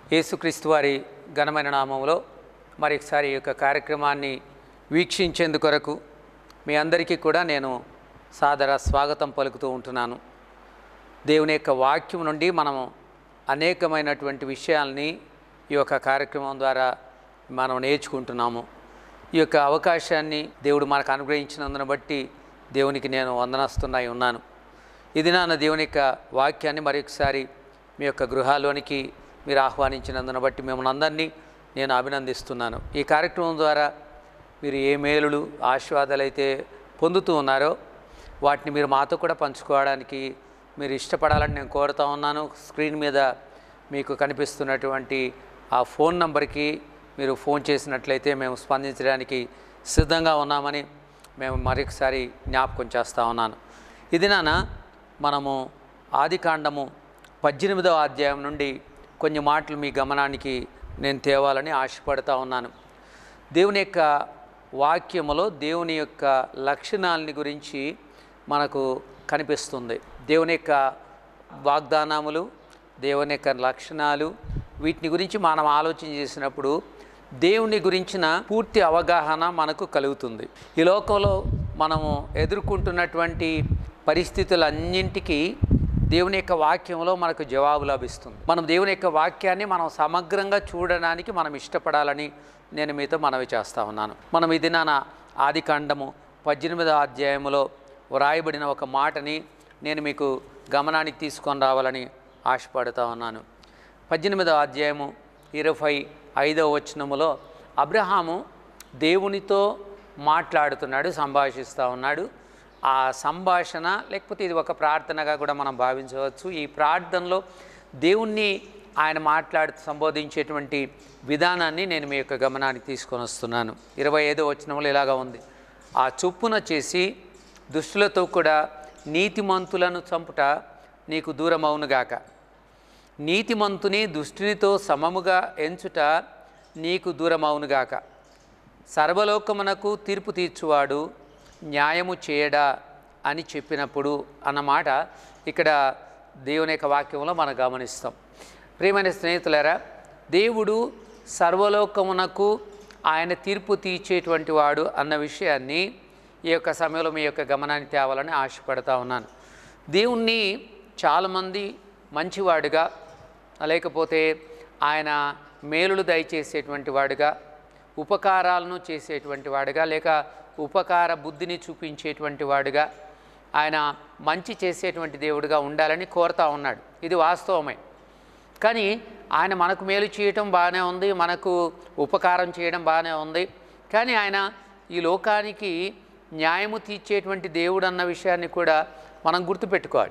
యేసుక్రీస్తు వారి ఘనమైన నామంలో మరొకసారి ఈ యొక్క కార్యక్రమాన్ని వీక్షించేందు కొరకు మీ అందరికీ కూడా నేను సాదర స్వాగతం పలుకుతూ ఉంటున్నాను దేవుని యొక్క వాక్యం నుండి మనము అనేకమైనటువంటి విషయాల్ని ఈ యొక్క కార్యక్రమం ద్వారా మనం నేర్చుకుంటున్నాము ఈ యొక్క అవకాశాన్ని దేవుడు మనకు అనుగ్రహించినందున బట్టి దేవునికి నేను వందనస్తున్నాయి ఉన్నాను ఇది నాన్న దేవుని యొక్క వాక్యాన్ని మరొకసారి మీ యొక్క గృహాల్లోనికి మీరు ఆహ్వానించినందున బట్టి మిమ్మల్ని అందరినీ నేను అభినందిస్తున్నాను ఈ కార్యక్రమం ద్వారా మీరు ఏ మేలులు ఆశీర్వాదాలు అయితే పొందుతూ ఉన్నారో వాటిని మీరు మాతో కూడా పంచుకోవడానికి మీరు ఇష్టపడాలని నేను కోరుతా ఉన్నాను స్క్రీన్ మీద మీకు కనిపిస్తున్నటువంటి ఆ ఫోన్ నంబర్కి మీరు ఫోన్ చేసినట్లయితే మేము స్పందించడానికి సిద్ధంగా ఉన్నామని మేము మరొకసారి జ్ఞాపకం చేస్తూ ఉన్నాను ఇది నాన్న మనము ఆదికాండము పద్దెనిమిదవ అధ్యాయం నుండి కొన్ని మాటలు మీ గమనానికి నేను తేవాలని ఆశపడతా ఉన్నాను దేవుని యొక్క వాక్యములో దేవుని యొక్క లక్షణాలని గురించి మనకు కనిపిస్తుంది దేవుని యొక్క వాగ్దానములు దేవుని యొక్క లక్షణాలు వీటిని గురించి మనం ఆలోచన చేసినప్పుడు దేవుని గురించిన పూర్తి అవగాహన మనకు కలుగుతుంది ఈ లోకంలో మనము ఎదుర్కొంటున్నటువంటి పరిస్థితులన్నింటికీ దేవుని యొక్క వాక్యంలో మనకు జవాబు లభిస్తుంది మనం దేవుని యొక్క వాక్యాన్ని మనం సమగ్రంగా చూడడానికి మనం ఇష్టపడాలని నేను మీతో మనవి చేస్తా ఉన్నాను మనం ఇది నా ఆది కాండము పద్దెనిమిదవ అధ్యాయములో వ్రాయబడిన ఒక మాటని నేను మీకు గమనానికి తీసుకొని రావాలని ఆశపడుతూ ఉన్నాను పద్దెనిమిదవ అధ్యాయము ఇరవై ఐదవ వచనములో అబ్రహాము దేవునితో మాట్లాడుతున్నాడు సంభాషిస్తూ ఉన్నాడు ఆ సంభాషణ లేకపోతే ఇది ఒక ప్రార్థనగా కూడా మనం భావించవచ్చు ఈ ప్రార్థనలో దేవుణ్ణి ఆయన మాట్లాడు సంబోధించేటువంటి విధానాన్ని నేను మీ యొక్క గమనానికి తీసుకొని వస్తున్నాను ఇరవై ఐదో వచనంలో ఇలాగా ఉంది ఆ చొప్పున చేసి దుష్టులతో కూడా నీతిమంతులను చంపుట నీకు దూరమవునుగాక నీతిమంతుని దుష్టునితో సమముగా ఎంచుట నీకు దూరమవునుగాక సర్వలోకమునకు తీర్పు తీర్చువాడు న్యాయము చేయడా అని చెప్పినప్పుడు అన్నమాట ఇక్కడ దేవుని యొక్క వాక్యంలో మనం గమనిస్తాం ప్రియమైన స్నేహితులారా దేవుడు సర్వలోకమునకు ఆయన తీర్పు తీర్చేటువంటి వాడు అన్న విషయాన్ని ఈ యొక్క సమయంలో మీ యొక్క గమనాన్ని తేవాలని ఆశపడతా ఉన్నాను దేవుణ్ణి చాలామంది మంచివాడుగా లేకపోతే ఆయన మేలులు దయచేసేటువంటి వాడుగా ఉపకారాలను చేసేటువంటి వాడుగా లేక ఉపకార బుద్ధిని చూపించేటువంటి వాడుగా ఆయన మంచి చేసేటువంటి దేవుడిగా ఉండాలని కోరుతా ఉన్నాడు ఇది వాస్తవమే కానీ ఆయన మనకు మేలు చేయటం బాగానే ఉంది మనకు ఉపకారం చేయడం బాగానే ఉంది కానీ ఆయన ఈ లోకానికి న్యాయము తీర్చేటువంటి దేవుడు అన్న విషయాన్ని కూడా మనం గుర్తుపెట్టుకోవాలి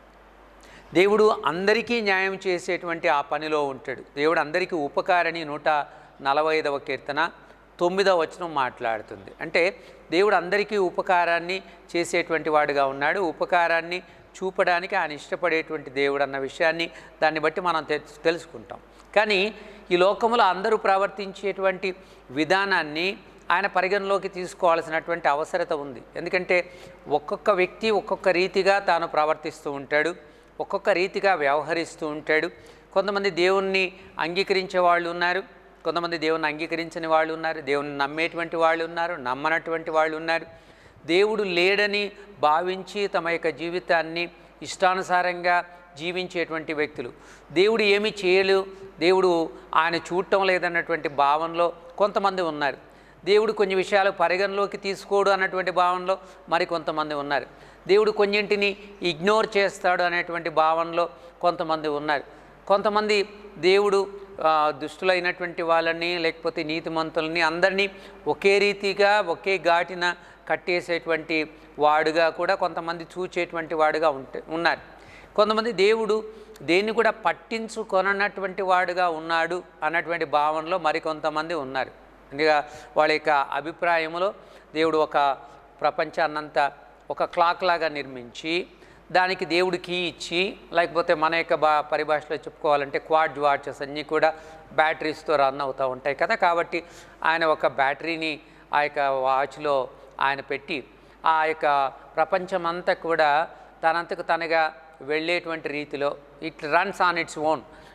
దేవుడు అందరికీ న్యాయం చేసేటువంటి ఆ పనిలో ఉంటాడు దేవుడు అందరికీ ఉపకారని నూట నలభై ఐదవ కీర్తన తొమ్మిదవ వచనం మాట్లాడుతుంది అంటే దేవుడు అందరికీ ఉపకారాన్ని చేసేటువంటి వాడుగా ఉన్నాడు ఉపకారాన్ని చూపడానికి ఆయన ఇష్టపడేటువంటి దేవుడు అన్న విషయాన్ని దాన్ని బట్టి మనం తె- తెలుసుకుంటాం కానీ ఈ లోకంలో అందరూ ప్రవర్తించేటువంటి విధానాన్ని ఆయన పరిగణలోకి తీసుకోవాల్సినటువంటి అవసరత ఉంది ఎందుకంటే ఒక్కొక్క వ్యక్తి ఒక్కొక్క రీతిగా తాను ప్రవర్తిస్తూ ఉంటాడు ఒక్కొక్క రీతిగా వ్యవహరిస్తూ ఉంటాడు కొంతమంది దేవుణ్ణి అంగీకరించే వాళ్ళు ఉన్నారు కొంతమంది దేవుని అంగీకరించని వాళ్ళు ఉన్నారు దేవుని నమ్మేటువంటి వాళ్ళు ఉన్నారు నమ్మనటువంటి వాళ్ళు ఉన్నారు దేవుడు లేడని భావించి తమ యొక్క జీవితాన్ని ఇష్టానుసారంగా జీవించేటువంటి వ్యక్తులు దేవుడు ఏమీ చేయలు దేవుడు ఆయన చూడటం లేదన్నటువంటి భావనలో కొంతమంది ఉన్నారు దేవుడు కొన్ని విషయాలు పరిగణలోకి తీసుకోడు అన్నటువంటి భావనలో మరి కొంతమంది ఉన్నారు దేవుడు కొన్నింటిని ఇగ్నోర్ చేస్తాడు అనేటువంటి భావనలో కొంతమంది ఉన్నారు కొంతమంది దేవుడు ఆ, దుష్టులైనటువంటి వాళ్ళని లేకపోతే నీతిమంతులని అందరినీ ఒకే రీతిగా ఒకే ఘాటిన కట్టేసేటువంటి వాడుగా కూడా కొంతమంది చూచేటువంటి వాడుగా ఉంటే ఉన్నారు కొంతమంది దేవుడు దేన్ని కూడా పట్టించుకొనన్నటువంటి వాడుగా ఉన్నాడు అన్నటువంటి భావనలో మరికొంతమంది ఉన్నారు అందుకే వాళ్ళ యొక్క అభిప్రాయంలో దేవుడు ఒక ప్రపంచాన్నంతా ఒక క్లాక్ లాగా నిర్మించి దానికి దేవుడు కీ ఇచ్చి లేకపోతే మన యొక్క బా పరిభాషలో చెప్పుకోవాలంటే క్వాడ్ వాచెస్ అన్నీ కూడా బ్యాటరీస్తో రన్ అవుతూ ఉంటాయి కదా కాబట్టి ఆయన ఒక బ్యాటరీని ఆ యొక్క వాచ్లో ఆయన పెట్టి ఆ యొక్క ప్రపంచమంతా కూడా తనంతకు తనగా వెళ్ళేటువంటి రీతిలో it runs on its own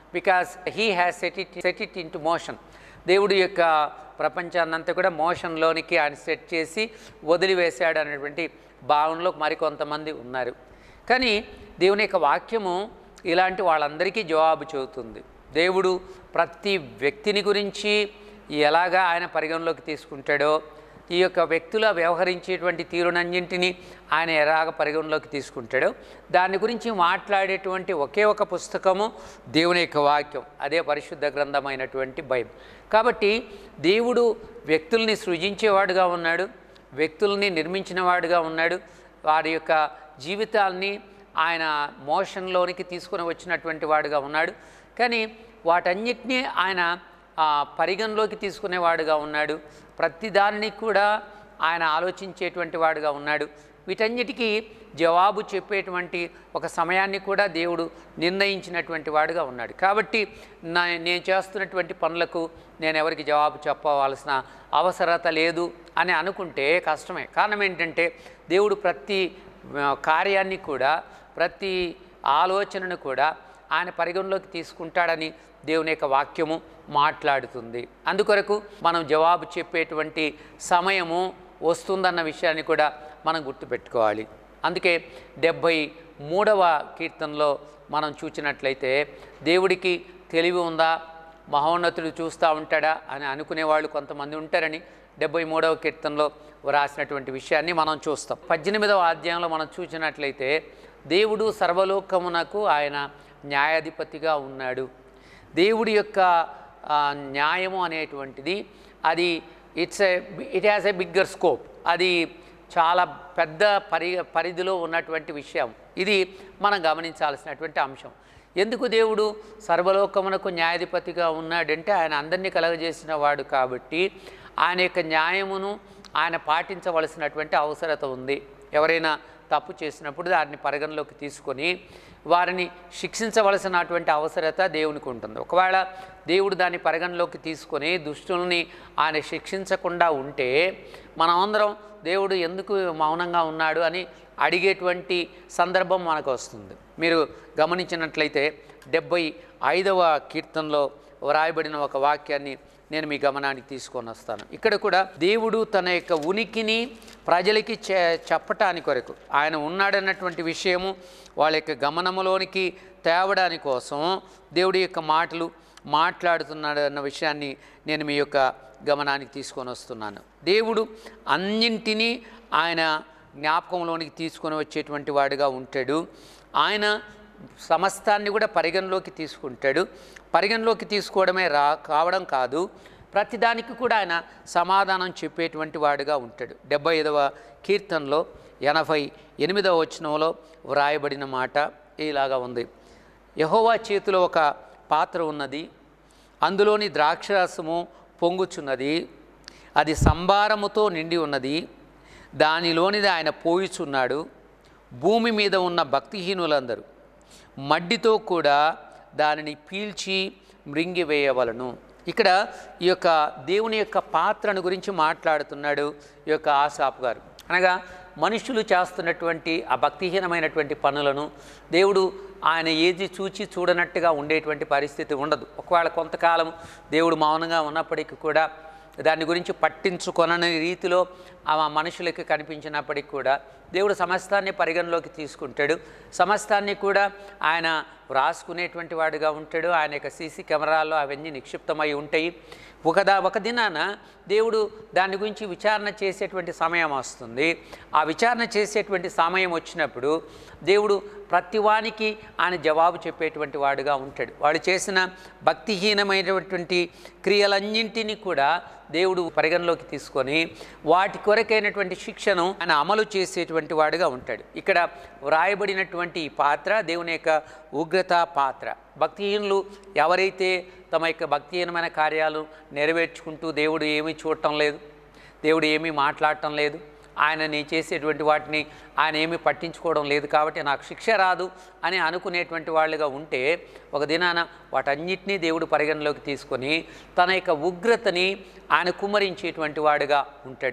because he has set it set it into motion దేవుడి యొక్క ప్రపంచాన్నంతా కూడా మోషన్లోనికి ఆయన సెట్ చేసి వదిలివేశాడు అనేటువంటి భావనలో మరికొంతమంది ఉన్నారు కానీ దేవుని యొక్క వాక్యము ఇలాంటి వాళ్ళందరికీ జవాబు చెబుతుంది దేవుడు ప్రతి వ్యక్తిని గురించి ఎలాగా ఆయన పరిగణలోకి తీసుకుంటాడో ఈ యొక్క వ్యక్తుల వ్యవహరించేటువంటి తీరునన్నింటినీ ఆయన ఎలాగ పరిగణలోకి తీసుకుంటాడో దాని గురించి మాట్లాడేటువంటి ఒకే ఒక పుస్తకము దేవుని యొక్క వాక్యం అదే పరిశుద్ధ గ్రంథమైనటువంటి బైబిల్ కాబట్టి దేవుడు వ్యక్తుల్ని సృజించేవాడుగా ఉన్నాడు వ్యక్తుల్ని నిర్మించిన వాడుగా ఉన్నాడు వారి యొక్క జీవితాల్ని ఆయన మోషన్లోనికి తీసుకుని వచ్చినటువంటి వాడుగా ఉన్నాడు కానీ వాటన్నిటినీ ఆయన ఆ, పరిగణలోకి తీసుకునేవాడుగా ఉన్నాడు ప్రతిదాన్ని కూడా ఆయన ఆలోచించేటువంటి వాడుగా ఉన్నాడు వీటన్నిటికీ జవాబు చెప్పేటువంటి ఒక సమయాన్ని కూడా దేవుడు నిర్ణయించినటువంటి వాడుగా ఉన్నాడు కాబట్టి నా నేను చేస్తున్నటువంటి పనులకు నేను ఎవరికి జవాబు చెప్పవలసిన అవసరత లేదు అని అనుకుంటే కష్టమే కారణం ఏంటంటే దేవుడు ప్రతి ఆ, కార్యాన్ని కూడా ప్రతి ఆలోచనను కూడా ఆయన పరిగణలోకి తీసుకుంటాడని దేవుని యొక్క వాక్యము మాట్లాడుతుంది అందుకొరకు మనం జవాబు చెప్పేటువంటి సమయము వస్తుందన్న విషయాన్ని కూడా మనం గుర్తుపెట్టుకోవాలి అందుకే డెబ్భై మూడవ కీర్తనలో మనం చూసినట్లయితే దేవుడికి తెలివి ఉందా మహోన్నతుడు చూస్తూ ఉంటాడా అని అనుకునేవాళ్ళు కొంతమంది ఉంటారని డెబ్బై మూడవ కీర్తనలో రాసినటువంటి విషయాన్ని మనం చూస్తాం పద్దెనిమిదవ అధ్యాయంలో మనం చూసినట్లయితే దేవుడు సర్వలోకమునకు ఆయన న్యాయాధిపతిగా ఉన్నాడు దేవుడి యొక్క ఆ, న్యాయము అనేటువంటిది అది it's a it has a bigger scope అది చాలా పెద్ద పరి పరిధిలో ఉన్నటువంటి విషయం ఇది మనం గమనించాల్సినటువంటి అంశం ఎందుకు దేవుడు సర్వలోకమునకు న్యాయాధిపతిగా ఉన్నాడంటే ఆయన అందరినీ కలగజేసిన వాడు కాబట్టి ఆయన యొక్క న్యాయమును ఆయన పాటించవలసినటువంటి అవసరత ఉంది ఎవరైనా తప్పు చేసినప్పుడు దాన్ని పరిగణలోకి తీసుకొని వారిని శిక్షించవలసినటువంటి అవసరత దేవునికి ఉంటుంది ఒకవేళ దేవుడు దాన్ని పరిగణలోకి తీసుకొని దుష్టుల్ని ఆయన శిక్షించకుండా ఉంటే మనమందరం దేవుడు ఎందుకు మౌనంగా ఉన్నాడు అని అడిగేటువంటి సందర్భం మనకు వస్తుంది మీరు గమనించినట్లయితే డెబ్బై ఐదవ కీర్తనలో వ్రాయబడిన ఒక వాక్యాన్ని నేను మీ గమనానికి తీసుకొని వస్తాను ఇక్కడ కూడా దేవుడు తన యొక్క ఉనికిని ప్రజలకి చె చెప్పటాని కొరకు ఆయన ఉన్నాడన్నటువంటి విషయము వాళ్ళ యొక్క గమనములోనికి తేవడాని కోసం దేవుడి యొక్క మాటలు మాట్లాడుతున్నాడు అన్న విషయాన్ని నేను మీ యొక్క గమనానికి తీసుకొని వస్తున్నాను దేవుడు అన్నింటినీ ఆయన జ్ఞాపకంలోనికి తీసుకొని వచ్చేటువంటి వాడుగా ఉంటాడు ఆయన సమస్తాన్ని కూడా పరిగణలోకి తీసుకుంటాడు పరిగణలోకి తీసుకోవడమే రా కావడం కాదు ప్రతిదానికి కూడా ఆయన సమాధానం చెప్పేటువంటి వాడుగా ఉంటాడు డెబ్బై ఐదవ కీర్తనలో ఎనభై ఎనిమిదవ వచనంలో వ్రాయబడిన మాట ఇలాగా ఉంది యహోవా చేతిలో ఒక పాత్ర ఉన్నది అందులోని ద్రాక్షరసము పొంగుచున్నది అది సంభారముతో నిండి ఉన్నది దానిలోనిది ఆయన పోయిచున్నాడు భూమి మీద ఉన్న భక్తిహీనులందరూ మడ్డితో కూడా దానిని పీల్చి మృంగివేయవలను ఇక్కడ ఈ యొక్క దేవుని యొక్క పాత్రను గురించి మాట్లాడుతున్నాడు ఈ యొక్క ఆసాపు గారు అనగా మనుషులు చేస్తున్నటువంటి ఆ భక్తిహీనమైనటువంటి పనులను దేవుడు ఆయన ఏది చూచి చూడనట్టుగా ఉండేటువంటి పరిస్థితి ఉండదు ఒకవేళ కొంతకాలం దేవుడు మౌనంగా ఉన్నప్పటికీ కూడా దాని గురించి పట్టించుకొనని రీతిలో ఆ మనుషులకి కనిపించినప్పటికీ కూడా దేవుడు సమస్తాన్ని పరిగణలోకి తీసుకుంటాడు సమస్తాన్ని కూడా ఆయన వ్రాసుకునేటువంటి వాడుగా ఉంటాడు ఆయన యొక్క సీసీ కెమెరాల్లో అవన్నీ నిక్షిప్తమై ఉంటాయి ఒకదా ఒక దినాన దేవుడు దాని గురించి విచారణ చేసేటువంటి సమయం వస్తుంది ఆ విచారణ చేసేటువంటి సమయం వచ్చినప్పుడు దేవుడు ప్రతివానికి ఆయన జవాబు చెప్పేటువంటి వాడుగా ఉంటాడు వాడు చేసిన భక్తిహీనమైనటువంటి క్రియలన్నింటినీ కూడా దేవుడు పరిగణలోకి తీసుకొని వాటి కొరకైనటువంటి శిక్షను ఆయన అమలు చేసేటువంటి వాడుగా ఉంటాడు ఇక్కడ వ్రాయబడినటువంటి ఈ పాత్ర దేవుని యొక్క ఉగ్రత పాత్ర భక్తిహీనులు ఎవరైతే తమ యొక్క భక్తిహీనమైన కార్యాలు నెరవేర్చుకుంటూ దేవుడు ఏమీ చూడటం లేదు దేవుడు ఏమీ మాట్లాడటం లేదు ఆయన నేను చేసేటువంటి వాటిని ఆయన ఏమీ పట్టించుకోవడం లేదు కాబట్టి నాకు శిక్ష రాదు అని అనుకునేటువంటి వాళ్ళుగా ఉంటే ఒక దినాన వాటన్నిటినీ దేవుడు పరిగణలోకి తీసుకొని తన యొక్క ఉగ్రతని ఆయన కుమ్మరించేటువంటి వాడుగా ఉంటాడు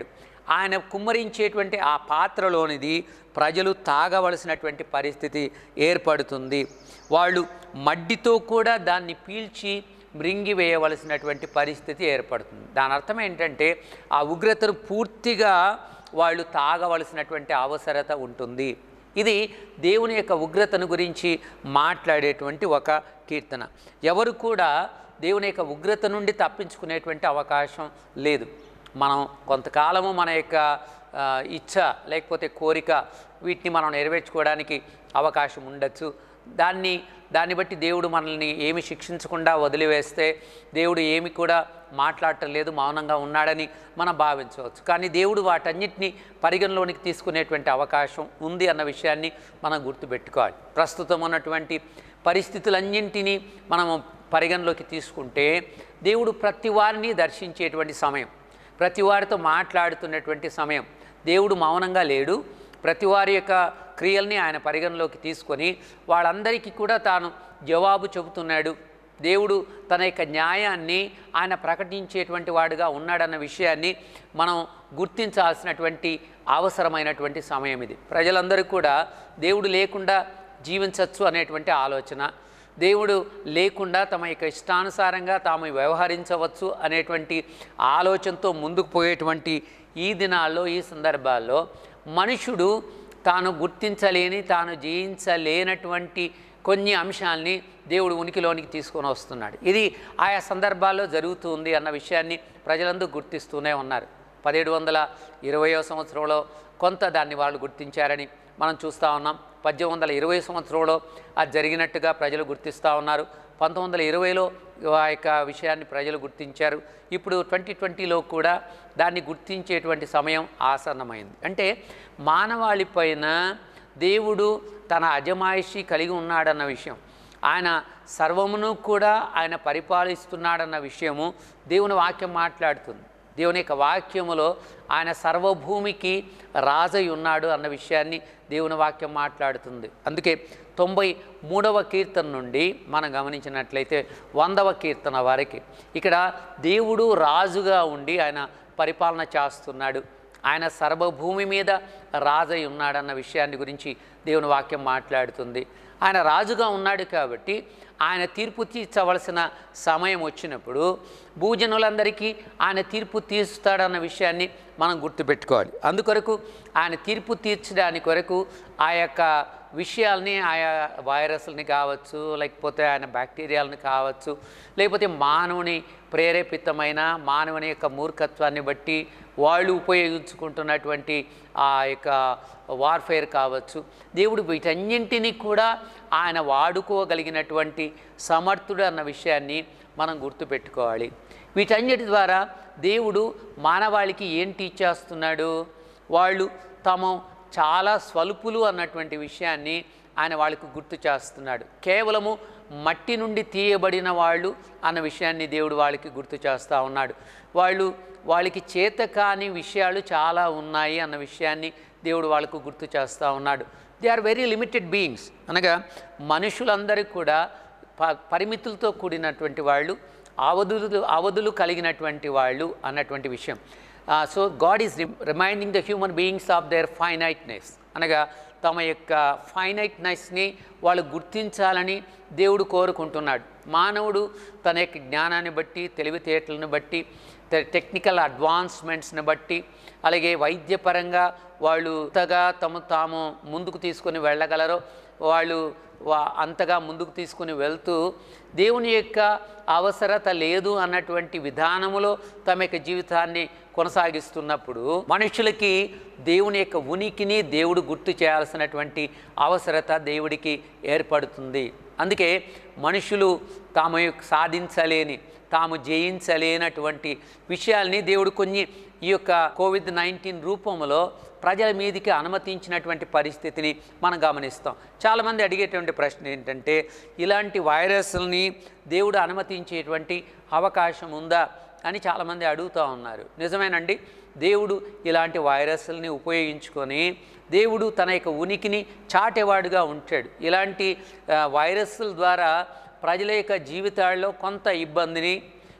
ఆయన కుమ్మరించేటువంటి ఆ పాత్రలోనిది ప్రజలు తాగవలసినటువంటి పరిస్థితి ఏర్పడుతుంది వాళ్ళు మడ్డితో కూడా దాన్ని పీల్చి మృంగివేయవలసినటువంటి పరిస్థితి ఏర్పడుతుంది దాని అర్థం ఏంటంటే ఆ ఉగ్రతను పూర్తిగా వాళ్ళు తాగవలసినటువంటి అవసరత ఉంటుంది ఇది దేవుని యొక్క ఉగ్రతను గురించి మాట్లాడేటువంటి ఒక కీర్తన ఎవరు కూడా దేవుని యొక్క ఉగ్రత నుండి తప్పించుకునేటువంటి అవకాశం లేదు మనం కొంతకాలము మన యొక్క ఆ, ఇచ్ఛ లేకపోతే కోరిక వీటిని మనం నెరవేర్చుకోవడానికి అవకాశం ఉండొచ్చు దాన్ని దాన్ని బట్టి దేవుడు మనల్ని ఏమి శిక్షించకుండా వదిలివేస్తే దేవుడు ఏమి కూడా మాట్లాడటం లేదు మౌనంగా ఉన్నాడని మనం భావించవచ్చు కానీ దేవుడు వాటన్నిటిని పరిగణలోనికి తీసుకునేటువంటి అవకాశం ఉంది అన్న విషయాన్ని మనం గుర్తుపెట్టుకోవాలి ప్రస్తుతం ఉన్నటువంటి పరిస్థితులన్నింటినీ మనం పరిగణలోకి తీసుకుంటే దేవుడు ప్రతి వారిని దర్శించేటువంటి సమయం ప్రతి వారితో మాట్లాడుతున్నటువంటి సమయం దేవుడు మౌనంగా లేడు ప్రతి వారి యొక్క క్రియల్ని ఆయన పరిగణలోకి తీసుకొని వాళ్ళందరికీ కూడా తాను జవాబు చెబుతున్నాడు దేవుడు తన యొక్క న్యాయాన్ని ఆయన ప్రకటించేటువంటి వాడుగా ఉన్నాడన్న విషయాన్ని మనం గుర్తించాల్సినటువంటి అవసరమైనటువంటి సమయం ఇది ప్రజలందరూ కూడా దేవుడు లేకుండా జీవించవచ్చు అనేటువంటి ఆలోచన దేవుడు లేకుండా తమ యొక్క ఇష్టానుసారంగా తాము వ్యవహరించవచ్చు అనేటువంటి ఆలోచనతో ముందుకు పోయేటువంటి ఈ దినాల్లో ఈ సందర్భాల్లో మనుషుడు తాను గుర్తించలేని తాను జయించలేనటువంటి కొన్ని అంశాల్ని దేవుడు ఉనికిలోనికి తీసుకొని వస్తున్నాడు ఇది ఆయా సందర్భాల్లో జరుగుతుంది అన్న విషయాన్ని ప్రజలందరూ గుర్తిస్తూనే ఉన్నారు పదిహేడు వందల ఇరవయో సంవత్సరంలో కొంత దాన్ని వాళ్ళు గుర్తించారని మనం చూస్తూ ఉన్నాం పద్దెనిమిది వందల ఇరవై సంవత్సరంలో అది జరిగినట్టుగా ప్రజలు గుర్తిస్తూ ఉన్నారు పంతొమ్మిది వందల ఇరవైలో ఆ యొక్క విషయాన్ని ప్రజలు గుర్తించారు ఇప్పుడు ట్వంటీ ట్వంటీలో కూడా దాన్ని గుర్తించేటువంటి సమయం ఆసన్నమైంది అంటే మానవాళి పైన దేవుడు తన అజమాయిషి కలిగి ఉన్నాడన్న విషయం ఆయన సర్వమును కూడా ఆయన పరిపాలిస్తున్నాడన్న విషయము దేవుని వాక్యం మాట్లాడుతుంది దేవుని యొక్క వాక్యములో ఆయన సర్వభూమికి రాజై ఉన్నాడు అన్న విషయాన్ని దేవుని వాక్యం మాట్లాడుతుంది అందుకే తొంభై మూడవ కీర్తన నుండి మనం గమనించినట్లయితే వందవ కీర్తన వరకు ఇక్కడ దేవుడు రాజుగా ఉండి ఆయన పరిపాలన చేస్తున్నాడు ఆయన సర్వభూమి మీద రాజై ఉన్నాడన్న విషయాన్ని గురించి దేవుని వాక్యం మాట్లాడుతుంది ఆయన రాజుగా ఉన్నాడు కాబట్టి ఆయన తీర్పు తీర్చవలసిన సమయం వచ్చినప్పుడు భూజనులందరికీ ఆయన తీర్పు తీరుస్తాడన్న విషయాన్ని మనం గుర్తుపెట్టుకోవాలి అందుకొరకు ఆయన తీర్పు తీర్చడానికి కొరకు ఆ యొక్క విషయాల్ని ఆయా వైరస్ని కావచ్చు లేకపోతే ఆయన బ్యాక్టీరియాలని కావచ్చు లేకపోతే మానవుని ప్రేరేపితమైన మానవుని యొక్క మూర్ఖత్వాన్ని బట్టి వాళ్ళు ఉపయోగించుకుంటున్నటువంటి ఆ యొక్క వార్ఫేర్ కావచ్చు దేవుడు వీటన్నింటినీ కూడా ఆయన వాడుకోగలిగినటువంటి సమర్థుడు అన్న విషయాన్ని మనం గుర్తుపెట్టుకోవాలి వీటన్నిటి ద్వారా దేవుడు మానవాళికి ఏం టీచ్ చేస్తున్నాడు వాళ్ళు తాము చాలా స్వల్పులు అన్నటువంటి విషయాన్ని ఆయన వాళ్ళకు గుర్తు చేస్తున్నాడు కేవలము మట్టి నుండి తీయబడిన వాళ్ళు అన్న విషయాన్ని దేవుడు వాళ్ళకి గుర్తు చేస్తూ ఉన్నాడు వాళ్ళు వాళ్ళకి చేత కాని విషయాలు చాలా ఉన్నాయి అన్న విషయాన్ని దేవుడు వాళ్ళకు గుర్తు చేస్తూ ఉన్నాడు they are very limited beings అనగా మనుషులందరూ కూడా ప పరిమితులతో కూడినటువంటి వాళ్ళు అవధులు అవధులు కలిగినటువంటి వాళ్ళు అన్నటువంటి విషయం so God is reminding the human beings of their finiteness అనగా తమ యొక్క ఫైనైట్నెస్ని వాళ్ళు గుర్తించాలని దేవుడు కోరుకుంటున్నాడు మానవుడు తన యొక్క జ్ఞానాన్ని బట్టి తెలివితేటలను బట్టి తె- టెక్నికల్ అడ్వాన్స్మెంట్స్ని బట్టి అలాగే వైద్యపరంగా వాళ్ళు అంతగా తమ తాము ముందుకు తీసుకొని వెళ్ళగలరో వాళ్ళు వా- అంతగా ముందుకు తీసుకుని వెళ్తూ దేవుని యొక్క అవసరత లేదు అన్నటువంటి విధానములో తమ యొక్క జీవితాన్ని కొనసాగిస్తున్నప్పుడు మనుషులకి దేవుని యొక్క ఉనికిని దేవుడు గుర్తు చేయాల్సినటువంటి అవసరత దేవుడికి ఏర్పడుతుంది అందుకే మనుషులు తాము యొక్క సాధించలేని తాము జయించలేనటువంటి విషయాల్ని దేవుడు కొన్ని ఈ యొక్క కోవిడ్ నైన్టీన్ రూపంలో ప్రజల మీదికి అనుమతించినటువంటి పరిస్థితిని మనం గమనిస్తాం చాలామంది అడిగేటువంటి ప్రశ్న ఏంటంటే ఇలాంటి వైరస్ని దేవుడు అనుమతించేటువంటి అవకాశం ఉందా అని చాలామంది అడుగుతూ ఉన్నారు నిజమేనండి దేవుడు ఇలాంటి వైరస్ని ఉపయోగించుకొని దేవుడు తన యొక్క ఉనికిని చాటేవాడుగా ఉంటాడు ఇలాంటి ఆ, వైరస్ల ద్వారా ప్రజల యొక్క జీవితాల్లో కొంత ఇబ్బందిని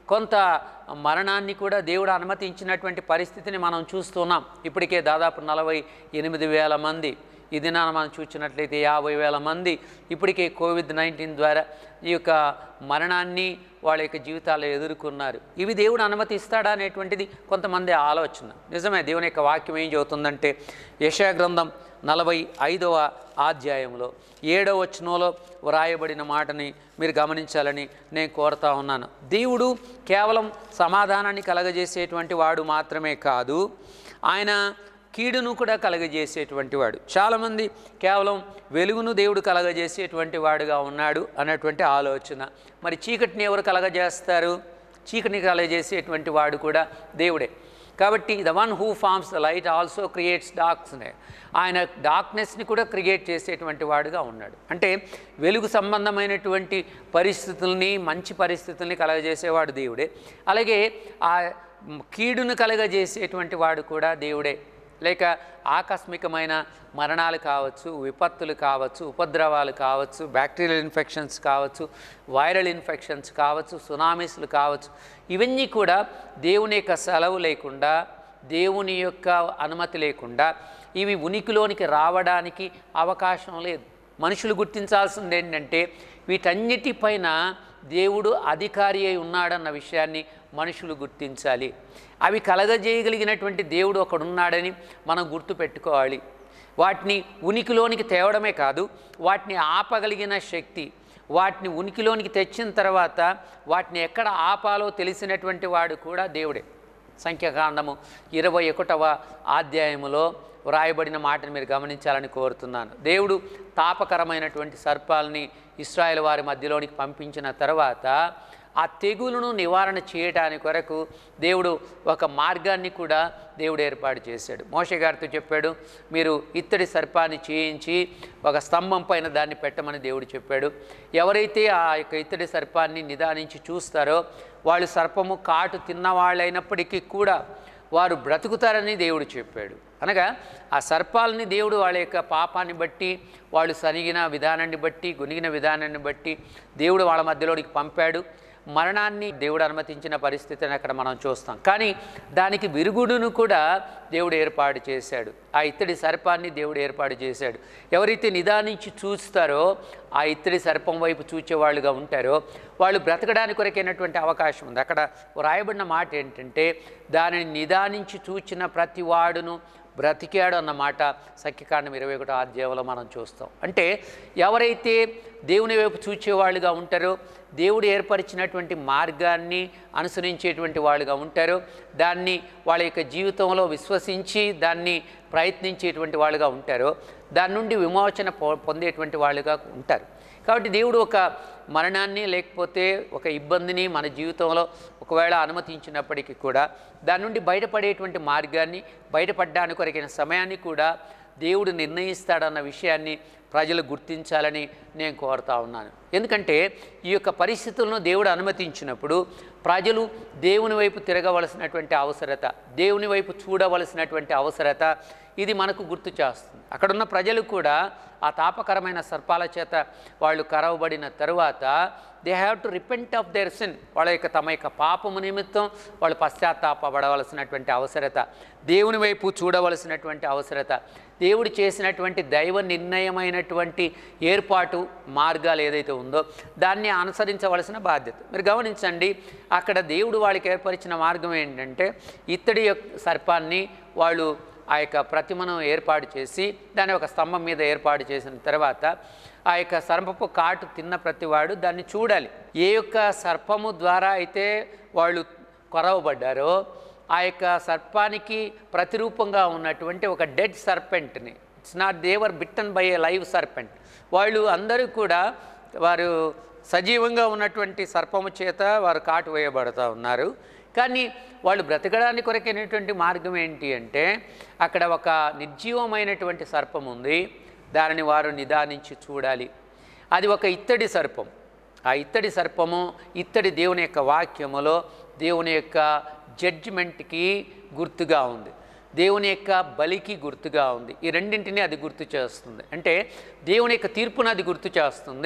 కొంత మరణాన్ని కూడా దేవుడు అనుమతించినటువంటి పరిస్థితిని మనం చూస్తున్నాం ఇప్పటికే దాదాపు నలభై ఎనిమిది వేల మంది ఈ దినాన మనం చూసినట్లయితే యాభై వేల మంది ఇప్పటికే కోవిడ్ నైన్టీన్ ద్వారా ఈ యొక్క మరణాన్ని వాళ్ళ యొక్క జీవితాల్లో ఎదుర్కొన్నారు ఇవి దేవుడు అనుమతిస్తాడా అనేటువంటిది కొంతమంది ఆలోచన నిజమే దేవుని యొక్క వాక్యం ఏం చెబుతుందంటే యశా గ్రంథం నలభై ఐదవ అధ్యాయంలో ఏడవ వచనంలో వ్రాయబడిన మాటని మీరు గమనించాలని నేను కోరుతా ఉన్నాను దేవుడు కేవలం సమాధానాన్ని కలగజేసేటువంటి వాడు మాత్రమే కాదు ఆయన కీడును కూడా కలగజేసేటువంటి వాడు చాలామంది కేవలం వెలుగును దేవుడు కలగజేసేటువంటి వాడుగా ఉన్నాడు అన్నటువంటి ఆలోచన మరి చీకటిని ఎవరు కలగజేస్తారు చీకటిని కలగజేసేటువంటి వాడు కూడా దేవుడే కాబట్టి the one who forms the light also creates డార్క్స్నే ఆయన డార్క్నెస్ని కూడా క్రియేట్ చేసేటువంటి వాడుగా ఉన్నాడు అంటే వెలుగు సంబంధమైనటువంటి పరిస్థితుల్ని మంచి పరిస్థితుల్ని కలగజేసేవాడు దేవుడే అలాగే ఆ కీడును కలగజేసేటువంటి వాడు కూడా దేవుడే లేక ఆకస్మికమైన మరణాలు కావచ్చు విపత్తులు కావచ్చు ఉపద్రవాలు కావచ్చు బ్యాక్టీరియల్ ఇన్ఫెక్షన్స్ కావచ్చు వైరల్ ఇన్ఫెక్షన్స్ కావచ్చు సునామీస్లు కావచ్చు ఇవన్నీ కూడా దేవుని యొక్క సెలవు లేకుండా దేవుని యొక్క అనుమతి లేకుండా ఇవి ఉనికిలోనికి రావడానికి అవకాశం లేదు మనుషులు గుర్తించాల్సింది ఏంటంటే వీటన్నిటిపైన దేవుడు అధికారి అయి ఉన్నాడన్న విషయాన్ని మనుషులు గుర్తించాలి అవి కలగజేయగలిగినటువంటి దేవుడు ఒకడున్నాడని మనం గుర్తుపెట్టుకోవాలి వాటిని ఉనికిలోనికి తేవడమే కాదు వాటిని ఆపగలిగిన శక్తి వాటిని ఉనికిలోనికి తెచ్చిన తర్వాత వాటిని ఎక్కడ ఆపాలో తెలిసినటువంటి వాడు కూడా దేవుడే సంఖ్యాకాండము ఇరవై ఒకటవ అధ్యాయములో వ్రాయబడిన మాటను మీరు గమనించాలని కోరుతున్నాను దేవుడు తాపకరమైనటువంటి సర్పాలని ఇస్రాయేల్ వారి మధ్యలోనికి పంపించిన తర్వాత ఆ తెగులును నివారణ చేయడానికి కొరకు దేవుడు ఒక మార్గాన్ని కూడా దేవుడు ఏర్పాటు చేశాడు మోషే గారితో చెప్పాడు మీరు ఇత్తడి సర్పాన్ని చేయించి ఒక స్తంభం పైన దాన్ని పెట్టమని దేవుడు చెప్పాడు ఎవరైతే ఆ యొక్క ఇత్తడి సర్పాన్ని నిదానించి చూస్తారో వాళ్ళు సర్పము కాటు తిన్నవాళ్ళైనప్పటికీ కూడా వారు బ్రతుకుతారని దేవుడు చెప్పాడు అనగా ఆ సర్పాలని దేవుడు వాళ్ళ యొక్క పాపాన్ని బట్టి వాళ్ళు సరిగిన విధానాన్ని బట్టి గునిగిన విధానాన్ని బట్టి దేవుడు వాళ్ళ మధ్యలోనికి పంపాడు మరణాన్ని దేవుడు అనుమతించిన పరిస్థితిని అక్కడ మనం చూస్తాం కానీ దానికి విరుగుడును కూడా దేవుడు ఏర్పాటు చేశాడు ఆ ఇత్తడి సర్పాన్ని దేవుడు ఏర్పాటు చేశాడు ఎవరైతే నిదానించి చూస్తారో ఆ ఇత్తడి సర్పం వైపు చూచేవాళ్ళుగా ఉంటారో వాళ్ళు బ్రతకడానికి కొరకైనటువంటి అవకాశం ఉంది అక్కడ రాయబడిన మాట ఏంటంటే దానిని నిదానించి చూచిన ప్రతి వాడును బ్రతికాడు అన్నమాట సఖ్యకాండం ఇరవై ఒకటో అధ్యాయంలో మనం చూస్తాం అంటే ఎవరైతే దేవుని వైపు చూచేవాళ్ళుగా ఉంటారో దేవుడు ఏర్పరిచినటువంటి మార్గాన్ని అనుసరించేటువంటి వాళ్ళుగా ఉంటారో దాన్ని వాళ్ళ యొక్క జీవితంలో విశ్వసించి దాన్ని ప్రయత్నించేటువంటి వాళ్ళుగా ఉంటారో దాని నుండి విమోచన పొ- పొందేటువంటి వాళ్ళుగా ఉంటారు కాబట్టి దేవుడు ఒక మరణాన్ని లేకపోతే ఒక ఇబ్బందిని మన జీవితంలో ఒకవేళ అనుమతించినప్పటికీ కూడా దాని నుండి బయటపడేటువంటి మార్గాన్ని బయటపడడానికి కొరకైన సమయాన్ని కూడా దేవుడు నిర్ణయిస్తాడన్న విషయాన్ని ప్రజలు గుర్తించాలని నేను కోరుతా ఉన్నాను ఎందుకంటే ఈ యొక్క పరిస్థితులను దేవుడు అనుమతించినప్పుడు ప్రజలు దేవుని వైపు తిరగవలసినటువంటి అవసరత దేవుని వైపు చూడవలసినటువంటి అవసరత ఇది మనకు గుర్తు చేస్తుంది అక్కడున్న ప్రజలు కూడా ఆ తాపకరమైన సర్పాల చేత వాళ్ళు కరవబడిన తరువాత they have to repent of their sin వాళ్ళ యొక్క తమ యొక్క పాపము నిమిత్తం వాళ్ళు పశ్చాత్తాపడవలసినటువంటి అవసరత దేవుని వైపు చూడవలసినటువంటి అవసరత దేవుడు చేసినటువంటి దైవ నిర్ణయమైనటువంటి ఏర్పాటు మార్గాలు ఏదైతే ఉందో దాన్ని అనుసరించవలసిన బాధ్యత మీరు గమనించండి అక్కడ దేవుడు వాళ్ళకి ఏర్పరిచిన మార్గం ఏంటంటే ఇత్తడి యొక్క సర్పాన్ని వాళ్ళు ఆ యొక్క ప్రతిమను ఏర్పాటు చేసి దాన్ని ఒక స్తంభం మీద ఏర్పాటు చేసిన తర్వాత ఆ యొక్క సర్పపు కాటు తిన్న ప్రతివాడు దాన్ని చూడాలి ఏ యొక్క సర్పము ద్వారా అయితే వాళ్ళు కొరవబడ్డారో ఆ యొక్క సర్పానికి ప్రతిరూపంగా ఉన్నటువంటి ఒక డెడ్ సర్పెంట్ని it's not they were bitten by a live serpent వాళ్ళు అందరూ కూడా వారు సజీవంగా ఉన్నటువంటి సర్పము చేత వారు కాటు వేయబడుతూ ఉన్నారు కానీ వాళ్ళు బ్రతకడానికి కొరకైనటువంటి మార్గం ఏంటి అంటే అక్కడ ఒక నిర్జీవమైనటువంటి సర్పం ఉంది దానిని వారు నిదానించి చూడాలి అది ఒక ఇత్తడి సర్పం ఆ ఇత్తడి సర్పము ఇత్తడి దేవుని యొక్క వాక్యములో దేవుని యొక్క జడ్జిమెంట్కి గుర్తుగా ఉంది దేవుని యొక్క బలికి గుర్తుగా ఉంది ఈ రెండింటిని అది గుర్తు చేస్తుంది అంటే దేవుని యొక్క తీర్పును అది గుర్తు చేస్తుంది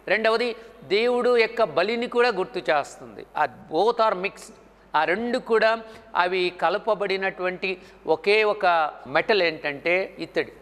రెండవది దేవుడు యొక్క బలిని కూడా గుర్తు చేస్తుంది ఆ బోత్ ఆర్ మిక్స్డ్ ఆ రెండు కూడా అవి కలపబడినటువంటి ఒకే ఒక మెటల్ ఏంటంటే ఇత్తడి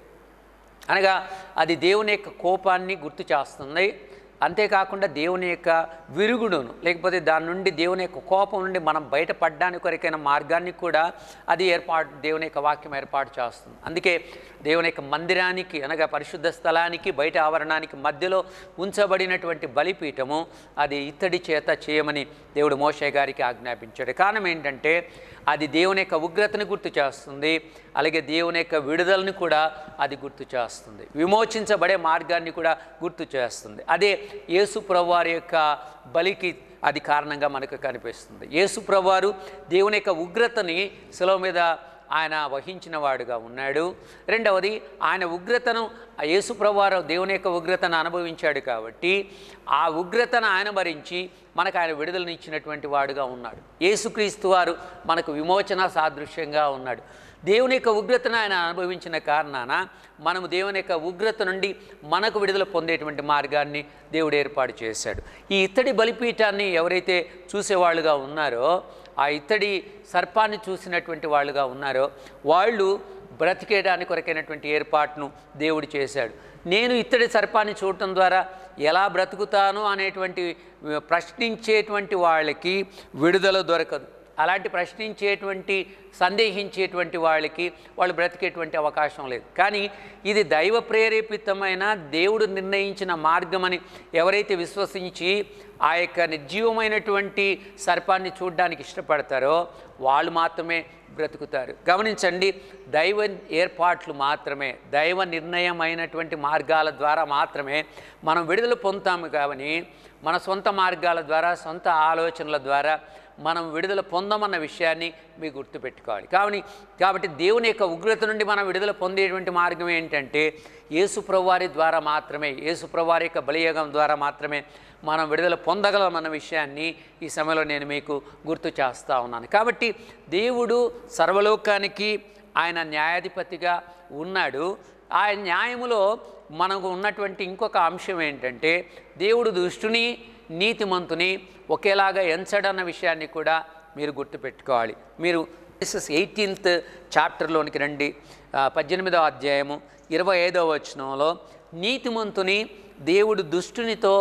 అనగా అది దేవుని యొక్క కోపాన్ని గుర్తు చేస్తుంది అంతేకాకుండా దేవుని యొక్క విరుగుడును లేకపోతే దాని నుండి దేవుని యొక్క కోపం నుండి మనం బయటపడడానికి కొరకైన మార్గాన్ని కూడా అది ఏర్పాటు దేవుని యొక్క వాక్యం ఏర్పాటు చేస్తుంది అందుకే దేవుని యొక్క మందిరానికి అనగా పరిశుద్ధ స్థలానికి బయట ఆవరణానికి మధ్యలో ఉంచబడినటువంటి బలిపీఠము అది ఇత్తడి చేత చేయమని దేవుడు మోషే గారికి ఆజ్ఞాపించాడు కారణం ఏంటంటే అది దేవుని యొక్క ఉగ్రతను గుర్తు చేస్తుంది అలాగే దేవుని యొక్క విడుదలను కూడా అది గుర్తు చేస్తుంది విమోచించబడే మార్గాన్ని కూడా గుర్తు చేస్తుంది అదే యేసు ప్రభువారి యొక్క బలికి అది కారణంగా మనకు కనిపిస్తుంది యేసు ప్రభువారు దేవుని యొక్క ఉగ్రతని శిలువ మీద ఆయన వహించిన వాడుగా ఉన్నాడు రెండవది ఆయన ఉగ్రతను ఆ యేసు ప్రభువారు దేవుని యొక్క ఉగ్రతను అనుభవించాడు కాబట్టి ఆ ఉగ్రతను ఆయన భరించి మనకు ఆయన విడుదలను ఇచ్చినటువంటి వాడుగా ఉన్నాడు యేసుక్రీస్తు వారు మనకు విమోచన సాదృశ్యంగా ఉన్నాడు దేవుని యొక్క ఉగ్రతను ఆయన అనుభవించిన కారణాన మనము దేవుని యొక్క ఉగ్రత నుండి మనకు విడుదల పొందేటువంటి మార్గాన్ని దేవుడు ఏర్పాటు చేశాడు ఈ ఇత్తడి బలిపీఠాన్ని ఎవరైతే చూసేవాళ్ళుగా ఉన్నారో ఆ ఇత్తడి సర్పాన్ని చూసినటువంటి వాళ్ళుగా ఉన్నారో వాళ్ళు బ్రతికేయడానికి కొరకైనటువంటి ఏర్పాటును దేవుడు చేశాడు నేను ఇత్తడి సర్పాన్ని చూడటం ద్వారా ఎలా బ్రతుకుతాను అనేటువంటి ప్రశ్నించేటువంటి వాళ్ళకి విడుదల దొరకదు అలాంటి ప్రశ్నించేటువంటి సందేహించేటువంటి వాళ్ళకి వాళ్ళు బ్రతికేటువంటి అవకాశం లేదు కానీ ఇది దైవ ప్రేరేపితమైన దేవుడు నిర్ణయించిన మార్గమని ఎవరైతే విశ్వసించి ఆ యొక్క నిర్జీవమైనటువంటి సర్పాన్ని చూడడానికి ఇష్టపడతారో వాళ్ళు మాత్రమే బ్రతుకుతారు గమనించండి దైవ ఏర్పాట్లు మాత్రమే దైవ నిర్ణయమైనటువంటి మార్గాల ద్వారా మాత్రమే మనం విడుదల పొందుతాము కానీ మన సొంత మార్గాల ద్వారా సొంత ఆలోచనల ద్వారా మనం విడుదల పొందమన్న విషయాన్ని మీకు గుర్తుపెట్టుకోవాలి కావని కాబట్టి దేవుని యొక్క ఉగ్రత నుండి మనం విడుదల పొందేటువంటి మార్గం ఏంటంటే యేసుప్రవారి ద్వారా మాత్రమే యేసుప్రవారి యొక్క బలియోగం ద్వారా మాత్రమే మనం విడుదల పొందగలమన్న విషయాన్ని ఈ సమయంలో నేను మీకు గుర్తు చేస్తూ ఉన్నాను కాబట్టి దేవుడు సర్వలోకానికి ఆయన న్యాయాధిపతిగా ఉన్నాడు ఆ న్యాయములో మనకు ఉన్నటువంటి ఇంకొక అంశం ఏంటంటే దేవుడు దుష్టుని నీతిమంతుని ఒకేలాగా ఎంచడన్న విషయాన్ని కూడా మీరు గుర్తుపెట్టుకోవాలి మీరు ఎయిటీన్త్ చాప్టర్లోనికి రండి ఆ, పద్దెనిమిదవ అధ్యాయము ఇరవై ఐదవ వచనంలో నీతిమంతుని దేవుడు దుష్టునితో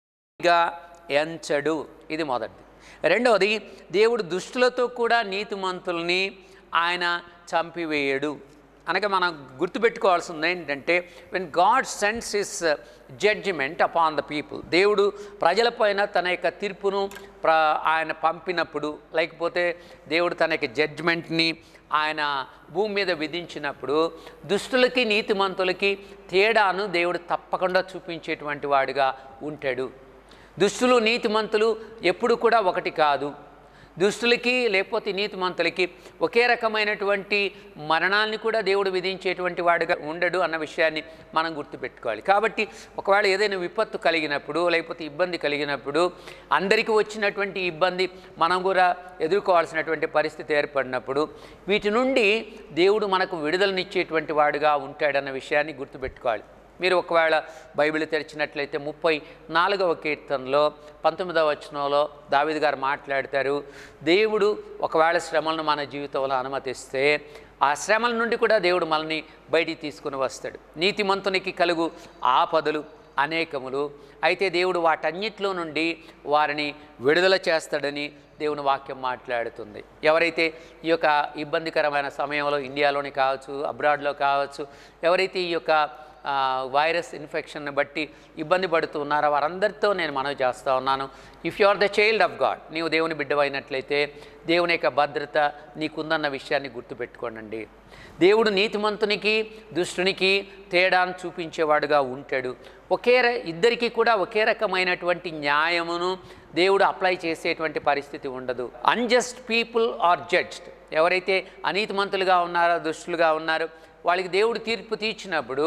గా ఎంచడు ఇది మొదటిది రెండవది దేవుడు దుష్టులతో కూడా నీతిమంతుల్ని ఆయన చంపివేయడు అనగా మనం గుర్తుపెట్టుకోవాల్సింది ఏంటంటే when God sends his judgment upon the people దేవుడు ప్రజలపైన తన యొక్క తీర్పును ప్ర ఆయన పంపినప్పుడు లేకపోతే దేవుడు తన యొక్క జడ్జిమెంట్ని ఆయన భూమి మీద విధించినప్పుడు దుష్టులకి నీతిమంతులకి తేడాను దేవుడు తప్పకుండా చూపించేటువంటి వాడుగా ఉంటాడు దుష్టులు నీతిమంతులు ఎప్పుడు కూడా ఒకటి కాదు దుష్టులకి లేకపోతే నీతిమంతులకి ఒకే రకమైనటువంటి మరణాన్ని కూడా దేవుడు విధించేటువంటి వాడుగా ఉండడు అన్న విషయాన్ని మనం గుర్తుపెట్టుకోవాలి కాబట్టి ఒకవేళ ఏదైనా విపత్తు కలిగినప్పుడు లేకపోతే ఇబ్బంది కలిగినప్పుడు అందరికీ వచ్చినటువంటి ఇబ్బంది మనం కూడా ఎదుర్కోవాల్సినటువంటి పరిస్థితి ఏర్పడినప్పుడు వీటి నుండి దేవుడు మనకు విడుదలనిచ్చేటువంటి వాడుగా ఉంటాడన్న విషయాన్ని గుర్తుపెట్టుకోవాలి మీరు ఒకవేళ బైబిల్ తెరిచినట్లయితే ముప్పై నాలుగవ కీర్తనలో పంతొమ్మిదవ వచనంలో దావిద్ గారు మాట్లాడతారు దేవుడు ఒకవేళ శ్రమలను మన జీవితంలో అనుమతిస్తే ఆ శ్రమల నుండి కూడా దేవుడు మనల్ని బయటికి తీసుకుని వస్తాడు నీతిమంతునికి కలుగు ఆపదలు అనేకములు అయితే దేవుడు వాటన్నిటిలో నుండి వారిని విడుదల చేస్తాడని దేవుని వాక్యం మాట్లాడుతుంది ఎవరైతే ఈ యొక్క ఇబ్బందికరమైన సమయంలో ఇండియాలోని కావచ్చు అబ్రాడ్లో కావచ్చు ఎవరైతే ఈ యొక్క ఆ, వైరస్ ఇన్ఫెక్షన్ బట్టి ఇబ్బంది పడుతూ ఉన్నారో వారందరితో నేను మనవి చేస్తూ ఉన్నాను if you are the child of God నీవు దేవుని బిడ్డవైనట్లయితే దేవుని యొక్క భద్రత నీకుందన్న విషయాన్ని గుర్తుపెట్టుకోనండి దేవుడు నీతిమంతునికి దుష్టునికి తేడాను చూపించేవాడుగా ఉంటాడు ఒకే ర- ఇద్దరికీ కూడా ఒకే రకమైనటువంటి న్యాయమును దేవుడు అప్లై చేసేటువంటి పరిస్థితి ఉండదు అన్జస్ట్ పీపుల్ ఆర్ జడ్జ్డ్ ఎవరైతే అనీతిమంతులుగా ఉన్నారో దుష్టులుగా ఉన్నారో వాళ్ళకి దేవుడు తీర్పు తీర్చినప్పుడు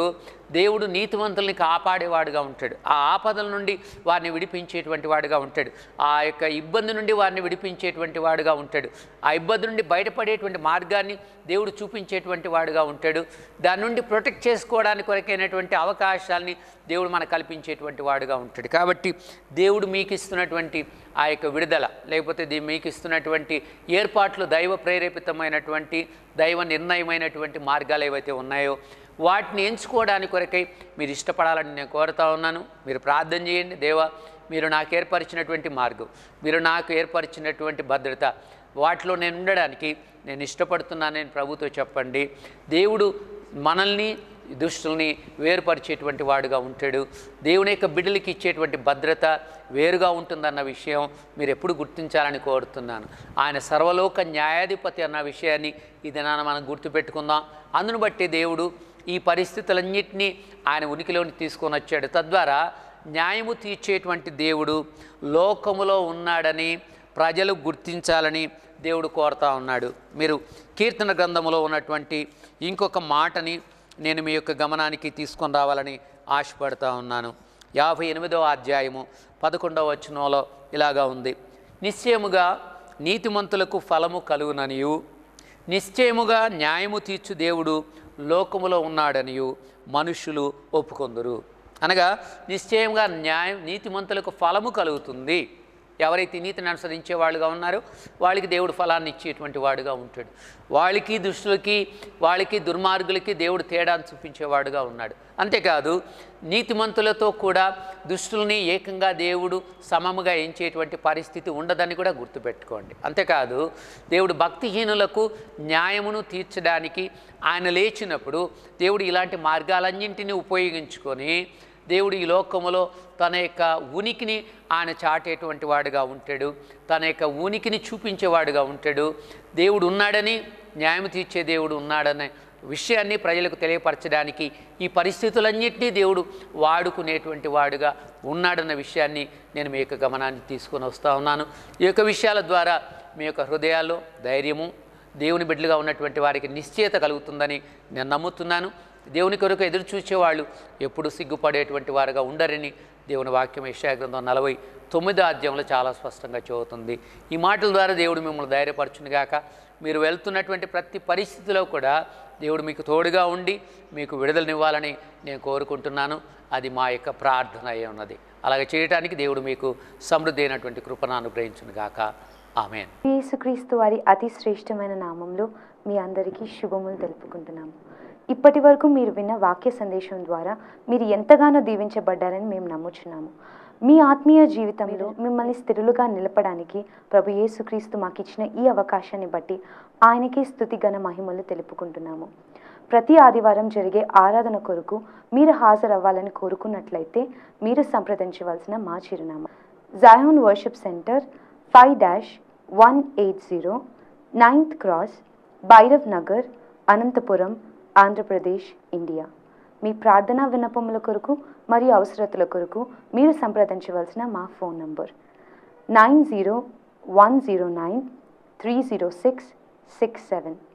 దేవుడు నీతివంతుల్ని కాపాడేవాడుగా ఉంటాడు ఆ ఆపదల నుండి వారిని విడిపించేటువంటి వాడుగా ఉంటాడు ఆ యొక్క ఇబ్బంది నుండి వారిని విడిపించేటువంటి వాడుగా ఉంటాడు ఆ ఇబ్బంది నుండి బయటపడేటువంటి మార్గాన్ని దేవుడు చూపించేటువంటి వాడుగా ఉంటాడు దాని నుండి ప్రొటెక్ట్ చేసుకోవడానికి కొరకైనటువంటి అవకాశాలని దేవుడు మనకు కల్పించేటువంటి వాడుగా ఉంటాడు కాబట్టి దేవుడు మీకు ఇస్తున్నటువంటి ఆ యొక్క విడుదల లేకపోతే దీ- మీకు ఇస్తున్నటువంటి ఏర్పాట్లు దైవ ప్రేరేపితమైనటువంటి దైవ నిర్ణయమైనటువంటి మార్గాలు ఏవైతే ఉన్నాయో వాటిని ఎంచుకోవడానికి కొరకై మీరు ఇష్టపడాలని నేను కోరుతా ఉన్నాను మీరు ప్రార్థన చేయండి దేవా మీరు నాకు ఏర్పరిచినటువంటి మార్గం మీరు నాకు ఏర్పరిచినటువంటి భద్రత వాటిలో నేను ఉండడానికి నేను ఇష్టపడుతున్నానని ప్రభుతో చెప్పండి దేవుడు మనల్ని దుష్టుల్ని వేరుపరిచేటువంటి వాడుగా ఉంటాడు దేవుని యొక్క బిడ్డలకి ఇచ్చేటువంటి భద్రత వేరుగా ఉంటుందన్న విషయం మీరు ఎప్పుడు గుర్తించాలని కోరుతున్నాను ఆయన సర్వలోక న్యాయాధిపతి అన్న విషయాన్ని ఈ దినాన మనం గుర్తుపెట్టుకుందాం అందును బట్టి దేవుడు ఈ పరిస్థితులన్నింటినీ ఆయన ఉనికిలోని తీసుకొని వచ్చాడు తద్వారా న్యాయము తీర్చేటువంటి దేవుడు లోకములో ఉన్నాడని ప్రజలు గుర్తించాలని దేవుడు కోరుతా ఉన్నాడు మీరు కీర్తన గ్రంథములో ఉన్నటువంటి ఇంకొక మాటని నేను మీ యొక్క గమనానికి తీసుకొని రావాలని ఆశపడతా ఉన్నాను యాభై ఎనిమిదవ అధ్యాయము పదకొండవ వచనంలో ఇలాగా ఉంది నిశ్చయముగా నీతిమంతులకు ఫలము కలుగుననియు నిశ్చయముగా న్యాయము తీర్చు దేవుడు లోకములో ఉన్నాడనియు మనుషులు ఒప్పుకొందురు అనగా నిశ్చయంగా న్యాయం నీతిమంతులకు ఫలము కలుగుతుంది ఎవరైతే నీతిని అనుసరించే వాళ్ళుగా ఉన్నారో వాళ్ళకి దేవుడు ఫలాన్ని ఇచ్చేటువంటి వాడుగా ఉంటాడు వాళ్ళకి దుష్టులకి వాళ్ళకి దుర్మార్గులకి దేవుడు తేడాను చూపించేవాడుగా ఉన్నాడు అంతేకాదు నీతిమంతులతో కూడా దుష్టుల్ని ఏకంగా దేవుడు సమముగా ఎంచేటువంటి పరిస్థితి ఉండదని కూడా గుర్తుపెట్టుకోండి అంతేకాదు దేవుడు భక్తిహీనులకు న్యాయమును తీర్చడానికి ఆయన లేచినప్పుడు దేవుడు ఇలాంటి మార్గాలన్నింటినీ ఉపయోగించుకొని దేవుడు ఈ లోకములో తన యొక్క ఉనికిని ఆయన చాటేటువంటి వాడుగా ఉంటాడు తన యొక్క ఉనికిని చూపించేవాడుగా ఉంటాడు దేవుడు ఉన్నాడని న్యాయం తీర్చే దేవుడు ఉన్నాడనే విషయాన్ని ప్రజలకు తెలియపరచడానికి ఈ పరిస్థితులన్నింటినీ దేవుడు వాడుకునేటువంటి వాడుగా ఉన్నాడన్న విషయాన్ని నేను మీ యొక్క గమనాన్ని తీసుకొని వస్తూ ఉన్నాను ఈ యొక్క విషయాల ద్వారా మీ యొక్క హృదయాల్లో ధైర్యము దేవుని బిడ్డలుగా ఉన్నటువంటి వారికి నిశ్చయత కలుగుతుందని నేను నమ్ముతున్నాను దేవుని కొరకు ఎదురు చూసేవాళ్ళు ఎప్పుడు సిగ్గుపడేటువంటి వారుగా ఉండరని దేవుని వాక్యం యెషయా గ్రంథం నలభై తొమ్మిదో అధ్యాయంలో చాలా స్పష్టంగా చెబుతుంది ఈ మాటల ద్వారా దేవుడు మిమ్మల్ని ధైర్యపరచునుగాక మీరు వెళ్తున్నటువంటి ప్రతి పరిస్థితిలో కూడా దేవుడు మీకు తోడుగా ఉండి మీకు విడుదలనివ్వాలని నేను కోరుకుంటున్నాను అది మా యొక్క ప్రార్థన అయి ఉన్నది అలాగే చేయడానికి దేవుడు మీకు సమృద్ధి అయినటువంటి కృపను అనుగ్రహించునుగాక ఆమెన్ యేసుక్రీస్తు వారి అతి శ్రేష్టమైన నామంలో మీ అందరికీ శుభములు తెలుపుకుంటున్నాము ఇప్పటి వరకు మీరు విన్న వాక్య సందేశం ద్వారా మీరు ఎంతగానో దీవించబడ్డారని మేము నమ్ముచున్నాము మీ ఆత్మీయ జీవితంలో మిమ్మల్ని స్థిరులుగా నిలపడానికి ప్రభు యేసుక్రీస్తు మాకు ఇచ్చిన ఈ అవకాశాన్ని బట్టి ఆయనకే స్థుతి ఘన మహిమలు తెలుపుకుంటున్నాము ప్రతి ఆదివారం జరిగే ఆరాధన కొరకు మీరు హాజరవ్వాలని కోరుకున్నట్లయితే మీరు సంప్రదించవలసిన మా చిరునామా జాయోన్ worship centre five dash one eight zero ninth cross Bhairav Nagar Anantapuram Andhra Pradesh India మీ ప్రార్థనా విన్నపముల కొరకు మరియు అవసరతల కొరకు మీరు సంప్రదించవలసిన మా phone number nine zero one zero nine three zero six six seven